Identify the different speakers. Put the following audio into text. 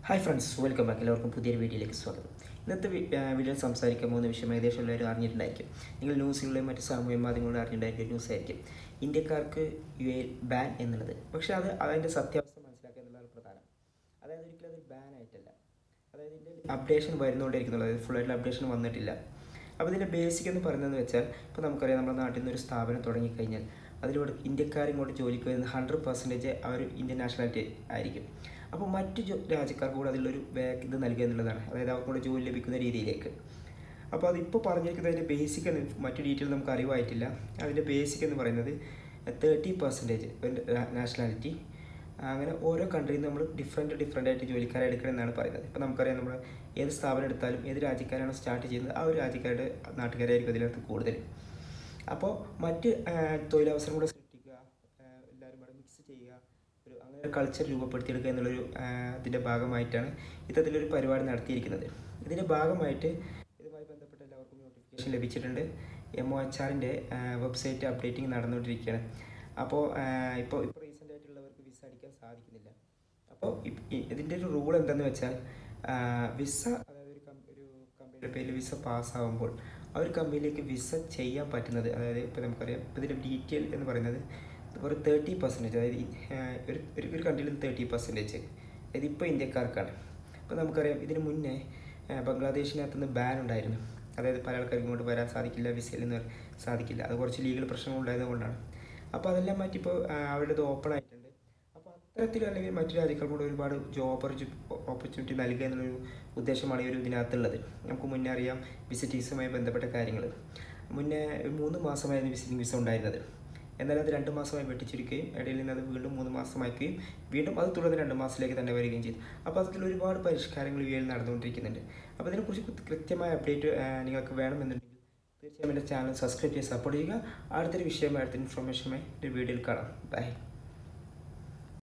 Speaker 1: hi friends welcome back എല്ലാവർക്കും പുതിയൊരു വീഡിയോയിലേക്ക് സ്വാഗതം ഇന്നത്തെ വി- ആ, വീഡിയോയിൽ സംസാരിക്കാൻ പോകുന്ന വിഷയം ഏകദേശം എല്ലാവരും അറിഞ്ഞിട്ടുണ്ടായിരിക്കും നിങ്ങൾ ന്യൂസുകളിലും മറ്റ് സാമൂഹ്യ മാധ്യമങ്ങളിലും അറിഞ്ഞിട്ടുണ്ടായിരിക്കും ഒരു ന്യൂസ് ആയിരിക്കും ഇന്ത്യക്കാർക്ക് യു എ ബാൻ എന്നുള്ളത് പക്ഷേ അത് അതിൻ്റെ സത്യാവസ്ഥ മനസ്സിലാക്കുക എന്നുള്ളതാണ് പ്രധാനം അതായത് ഒരിക്കലും അതൊരു ബാൻ ആയിട്ടല്ല അതായത് ഇതിൻ്റെ അപ്ഡേഷൻ വരുന്നുകൊണ്ടിരിക്കുന്നുള്ളൂ അതായത് ഫുള്ളായിട്ടുള്ള അപ്ഡേഷൻ വന്നിട്ടില്ല അപ്പോൾ ഇതിൻ്റെ ബേസിക് എന്ന് പറയുന്നത് വെച്ചാൽ ഇപ്പോൾ നമുക്കറിയാം നമ്മുടെ നാട്ടിൽ നിന്ന് ഒരു സ്ഥാപനം തുടങ്ങിക്കഴിഞ്ഞാൽ അതിലൂടെ ഇന്ത്യക്കാർ ഇങ്ങോട്ട് ജോലിക്ക് വരുന്ന ഹൺഡ്രഡ് പെർസെൻറ്റേജ് ആ ഒരു ഇന്ത്യൻ നാഷണാലിറ്റി ആയിരിക്കും അപ്പോൾ മറ്റു ജോ- രാജ്യക്കാർക്ക് കൂടെ അതിലൊരു ബാക്ക് ഇത് നൽകുക എന്നുള്ളതാണ് അതായത് അവർക്ക് കൂടെ ജോലി ലഭിക്കുന്ന രീതിയിലേക്ക് അപ്പോൾ അതിപ്പോൾ പറഞ്ഞിരിക്കുന്നതിൻ്റെ ബേസിക് എന്ന് മറ്റു ഡീറ്റെയിൽ നമുക്ക് അറിവായിട്ടില്ല അതിൻ്റെ ബേസിക് എന്ന് പറയുന്നത് തേർട്ടി പെർസെൻറ്റേജ് നാഷണാലിറ്റി അങ്ങനെ ഓരോ കൺട്രിയിൽ നമ്മൾ ഡിഫറെൻറ്റ് ഡിഫറെൻ്റ് ആയിട്ട് ജോലിക്കാരെ എടുക്കണം എന്നാണ് പറയുന്നത് ഇപ്പോൾ നമുക്കറിയാം നമ്മൾ ഏത് സ്ഥാപനം എടുത്താലും ഏത് രാജ്യക്കാരാണ് സ്റ്റാർട്ട് ചെയ്യുന്നത് ആ ഒരു രാജ്യക്കാരുടെ നാട്ടുകാരായിരിക്കും അതിനകത്ത് കൂടുതൽ അപ്പോൾ മറ്റ് ആ, തൊഴിലവസരം കൂടെ സൃഷ്ടിക്കുക ആ, എല്ലാവരും കൂടെ മിക്സ് ചെയ്യുക ഒരു അങ്ങനെ ഒരു കൾച്ചർ രൂപപ്പെടുത്തിയെടുക്കുക എന്നുള്ളൊരു ആ, ഇതിൻ്റെ ഭാഗമായിട്ടാണ് ഇത്തരത്തിലൊരു പരിപാടി നടത്തിയിരിക്കുന്നത് ഇതിൻ്റെ ഭാഗമായിട്ട് ഇതുമായി ബന്ധപ്പെട്ട എല്ലാവർക്കും നോട്ടിഫിക്കേഷൻ ലഭിച്ചിട്ടുണ്ട് എം ഒ എച്ച് ആറിൻ്റെ വെബ്സൈറ്റ് അപ്ഡേറ്റിംഗ് നടന്നുകൊണ്ടിരിക്കുകയാണ് അപ്പോൾ ഇപ്പോൾ ഇപ്പോൾ റീസെൻ്റ് ആയിട്ടുള്ളവർക്ക് വിസ അടിക്കാൻ സാധിക്കുന്നില്ല അപ്പോൾ ഇതിൻ്റെ ഒരു റൂൾ എന്താണെന്ന് വെച്ചാൽ ആ, വിസ അതായത് ഒരു കം- ഒരു കമ്പനിയുടെ പേരിൽ വിസ പാസ്സാകുമ്പോൾ ആ ഒരു കമ്പനിയിലേക്ക് വിസ ചെയ്യാൻ പറ്റുന്നത് അതായത് ഇപ്പോൾ നമുക്കറിയാം ഇപ്പോൾ ഇതിൻ്റെ ഡീറ്റെയിൽ എന്ന് പറയുന്നത് ഒരു തേർട്ടി പെർസെൻറ്റേജ് അതായത് ഈ, ആ, ഒരു ഒരു ഒരു കൺട്രിയിൽ തേർട്ടി പെർസെൻറ്റേജ് അതായത് ഇപ്പോൾ ഇന്ത്യക്കാർക്കാണ് ഇപ്പോൾ നമുക്കറിയാം ഇതിന് മുന്നേ ആ, ബംഗ്ലാദേശിനകത്ത് നിന്ന് ബാൻ ഉണ്ടായിരുന്നു അതായത് പല ആൾക്കാർക്കും ഇങ്ങോട്ട് വരാൻ സാധിക്കില്ല വിസയിൽ നിന്ന് സാധിക്കില്ല അത് കുറച്ച് ലീഗൽ പ്രശ്നങ്ങൾ ഉണ്ടായത് കൊണ്ടാണ് അപ്പോൾ അതെല്ലാം മാറ്റി ഇപ്പോൾ അവരുടേത് ഓപ്പൺ ആയിട്ടുണ്ട് അപ്പോൾ അത്തരത്തിൽ അല്ലെങ്കിൽ മറ്റു രാജ്യങ്ങൾക്കൂടെ ഒരുപാട് ജോബ് ഓപ്പർച്യൂണിറ്റി നൽകുക എന്നുള്ളൊരു ഉദ്ദേശമാണ് ഈ ഒരു ഇതിനകത്തുള്ളത് നമുക്ക് മുന്നേ അറിയാം വിസിറ്റീസുമായി ബന്ധപ്പെട്ട കാര്യങ്ങൾ മുന്നേ ഒരു മൂന്ന് മാസമായിരുന്നു വിസിറ്റിംഗ് വിസ ഉണ്ടായിരുന്നത് എന്നാൽ അത് രണ്ട് മാസമായി വെട്ടിച്ചുരുക്കുകയും ഇടയിൽ നിന്ന് അത് വീണ്ടും മൂന്ന് മാസമാക്കുകയും വീണ്ടും അത് തുടർന്ന് രണ്ട് മാസത്തിലേക്ക് തന്നെ വരികയും ചെയ്തു അപ്പോൾ അതിൽ ഒരുപാട് പരിഷ്കാരങ്ങൾ യു എയിൽ നടന്നുകൊണ്ടിരിക്കുന്നുണ്ട് അപ്പോൾ ഇതിനെക്കുറിച്ച് കൃത്യ- കൃത്യമായ അപ്ഡേറ്റ് നിങ്ങൾക്ക് വേണമെന്നുണ്ടെങ്കിൽ തീർച്ചയായും എൻ്റെ ചാനൽ സബ്സ്ക്രൈബ് ചെയ്ത് സപ്പോർട്ട് ചെയ്യുക അടുത്തൊരു വിഷയമായി അടുത്ത ഇൻഫർമേഷനുമായി ഒരു വീഡിയോയിൽ കാണാം ബൈ